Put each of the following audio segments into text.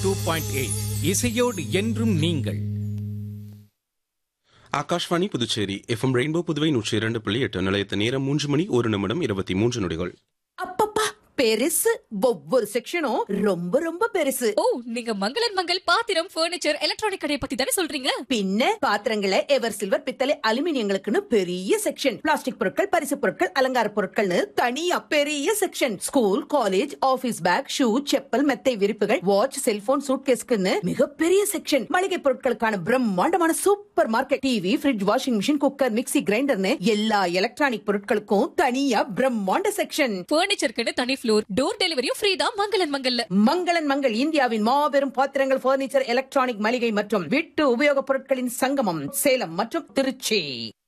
two point eight இசையோடு என்றும் நீங்கள் ஆகாஷ்வாணி புதுச்சேரி எஃப்எம் ரெயின்போ புதுவை நூற்றி இரண்டு புள்ளி எட்டு நிலையத்த நேரம் மூன்று மணி ஒரு நிமிடம் இருபத்தி மூன்று நொடிகள் அப்பப்பா பெருசு ஒவ்வொரு செக்ஷனும் ரொம்ப ரொம்ப பெருசு ஓ நீங்க மங்களன் மங்கள் பாத்திரம் பர்னிச்சர் எலக்ட்ரானிக் கடையை பத்தி தானே சொல்றீங்க பின்ன பாத்திரங்களை எவர் சில்வர் பித்தளை அலுமினியங்களுக்குன்னு பெரிய செக்ஷன் பிளாஸ்டிக் பொருட்கள் பரிசு பொருட்கள் அலங்கார பொருட்கள்னு தனியா பெரிய section school college office bag shoe chappal மெத்தை விரிப்புகள் வாட்ச் செல்போன் சூட்கேஸ்க்குன்னு மிகப்பெரிய செக்ஷன் மளிகை பொருட்களுக்கான பிரம்மாண்டமான supermarket TV fridge washing machine cooker mixie கிரைண்டர்னு எல்லா எலக்ட்ரானிக் பொருட்களுக்கும் தனியா பிரம்மாண்ட செக்ஷன் பர்னிச்சருக்குன்னு தனி ஃப்ளோர் டோர் டெலிவரியும் ஃப்ரீ தான் மங்களன் மங்கல்ல மங்களன் மங்கள் இந்தியாவின் மாபெரும் பாத்திரங்கள் பர்னிச்சர் எலக்ட்ரானிக் மளிகை மற்றும் வீட்டு உபயோகப் பொருட்களின் சங்கமம் சேலம் மற்றும் திருச்சி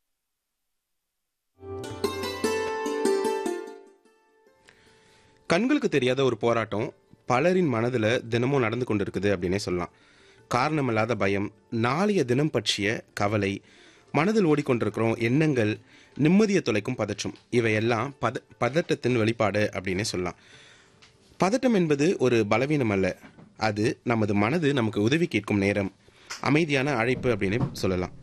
கண்களுக்கு தெரியாத ஒரு போராட்டம் பலரின் மனதில் தினமும் நடந்து கொண்டிருக்குது அப்படின்னே சொல்லலாம் காரணமில்லாத பயம் நாளைய தினம் பற்றிய கவலை மனதில் ஓடிக்கொண்டிருக்கிறோம் எண்ணங்கள் நிம்மதியை தொலைக்கும் பதற்றம் இவையெல்லாம் பத பதட்டத்தின் வெளிப்பாடு அப்படின்னே சொல்லலாம் பதட்டம் என்பது ஒரு பலவீனம் அல்ல அது நமது மனது நமக்கு உதவி கேட்கும் நேரம் அமைதியான அழைப்பு அப்படின்னு சொல்லலாம்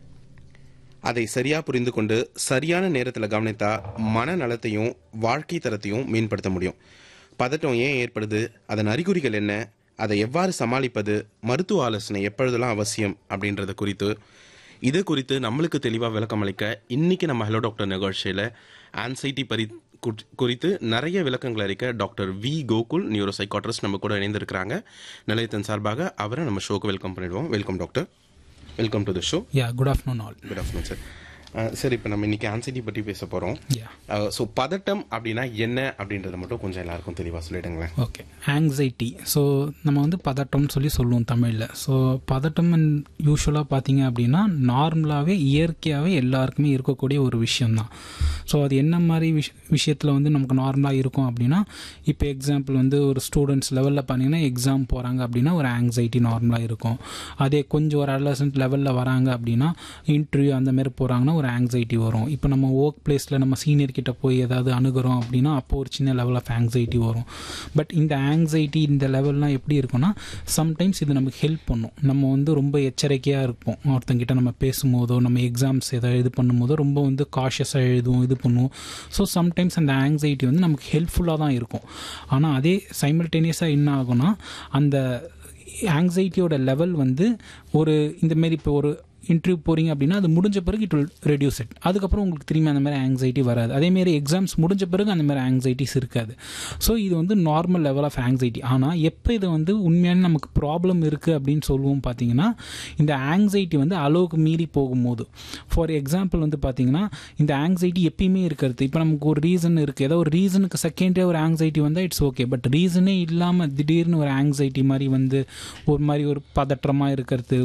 அதை சரியா புரிந்து கொண்டு சரியான நேரத்தில் கவனித்தா மனநலத்தையும் வாழ்க்கை தரத்தையும் மேம்படுத்த முடியும் பதட்டம் ஏன் ஏற்படுது அதன் அறிகுறிகள் என்ன அதை எவ்வாறு சமாளிப்பது மருத்துவ ஆலோசனை எப்பொழுதெல்லாம் அவசியம் அப்படின்றது குறித்து இது குறித்து நம்மளுக்கு தெளிவாக விளக்கம் அளிக்க இன்னைக்கு நம்ம ஹலோ டாக்டர் நிகழ்ச்சியில் ஆன்சைட்டி பரி குறி- குறித்து நிறைய விளக்கங்கள் அளிக்க doctor V Gokul neuro psychiatrist நம்ம கூட இணைந்திருக்கிறாங்க நிலையத்தின் சார்பாக அவரை நம்ம ஷோக்கு வெல்கம் பண்ணிடுவோம் welcome doctor welcome to the show yeah good afternoon all good afternoon sir sir இப்போ நம்ம இன்னைக்கு ஆன்சைட்டி பற்றி பேச போகிறோம் யா ஸோ பதட்டம் அப்படின்னா என்ன அப்படின்றத மட்டும் கொஞ்சம் எல்லாருக்கும் தெளிவாக சொல்லிடுங்களேன் ஓகே ஆங்ஸைட்டி ஸோ நம்ம வந்து பதட்டம்னு சொல்லி சொல்லுவோம் தமிழில் ஸோ பதட்டம் யூஸ்வலாக பார்த்தீங்க அப்படின்னா நார்மலாகவே இயற்கையாகவே எல்லாருக்குமே இருக்கக்கூடிய ஒரு விஷயம்தான் ஸோ அது என்ன மாதிரி விஷ விஷயத்தில் வந்து நமக்கு நார்மலாக இருக்கும் அப்படின்னா இப்போ எக்ஸாம்பிள் வந்து ஒரு ஸ்டூடெண்ட்ஸ் லெவலில் பார்த்தீங்கன்னா எக்ஸாம் போகிறாங்க அப்படின்னா ஒரு ஆங்ஸைட்டி நார்மலாக இருக்கும் அதே கொஞ்சம் ஒரு அடலசன்ட் லெவலில் வராங்க அப்படின்னா இன்டர்வியூ அந்த மாதிரி போகிறாங்கன்னா ஒரு ஆங்ஸைட்டி வரும் இப்போ நம்ம ஒர்க் பிளேஸில் நம்ம சீனியர் கிட்ட போய் ஏதாவது அணுகிறோம் அப்படின்னா அப்போ ஒரு சின்ன லெவல் ஆஃப் ஆங்ஸைட்டி வரும் பட் இந்த ஆங்ஸைட்டி இந்த லெவல்லாம் எப்படி இருக்கும்னா சம்டைம்ஸ் இது நமக்கு ஹெல்ப் பண்ணும் நம்ம வந்து ரொம்ப எச்சரிக்கையாக இருப்போம் ஒருத்தங்கிட்ட நம்ம பேசும்போதோ நம்ம எக்ஸாம்ஸ் ஏதாவது இது பண்ணும்போதோ ரொம்ப வந்து காஷியஸாக எழுதுவோம் இது பண்ணுவோம் ஸோ சம்டைம்ஸ் அந்த ஆங்ஸைட்டி வந்து நமக்கு ஹெல்ப்ஃபுல்லாக தான் இருக்கும் ஆனால் அதே சைமல்டேனியஸாக என்ன ஆகும்னா அந்த ஆங்ஸைட்டியோட லெவல் வந்து ஒரு இந்த மாரி இப்போ ஒரு இன்டர்வியூ போகிறீங்க அப்படின்னா அது முடிஞ்ச பிறகு இட் வில் ரெடியூஸ் இட் அதுக்கப்புறம் உங்களுக்கு திரும்பி அந்த மாதிரி ஆங்ஸைட்டி வராது அதேமாரி எக்ஸாம்ஸ் முடிஞ்ச பிறகு அந்த மாதிரி ஆங்ஸைட்டிஸ் இருக்காது ஸோ இது வந்து நார்மல் லெவல் ஆஃப் ஆங்ஸைட்டி ஆனால் எப்போ இது வந்து உண்மையான நமக்கு ப்ராப்ளம் இருக்குது அப்படின்னு சொல்லுவோம் பார்த்தீங்கன்னா இந்த ஆங்ஸைட்டி வந்து அளவுக்கு மீறி போகும்போது ஃபார் எக்ஸாம்பிள் வந்து பார்த்தீங்கன்னா இந்த ஆங்ஸைட்டி எப்பயுமே இருக்கிறது இப்போ நமக்கு ஒரு ரீசன் இருக்குது ஏதோ ஒரு ரீசனுக்கு செகண்டே ஒரு ஆங்ஸைட்டி வந்தால் இட்ஸ் ஓகே பட் ரீசனே இல்லாமல் திடீர்னு ஒரு ஆங்ஸைட்டி மாதிரி வந்து ஒரு மாதிரி ஒரு பதற்றமாக இருக்கிறது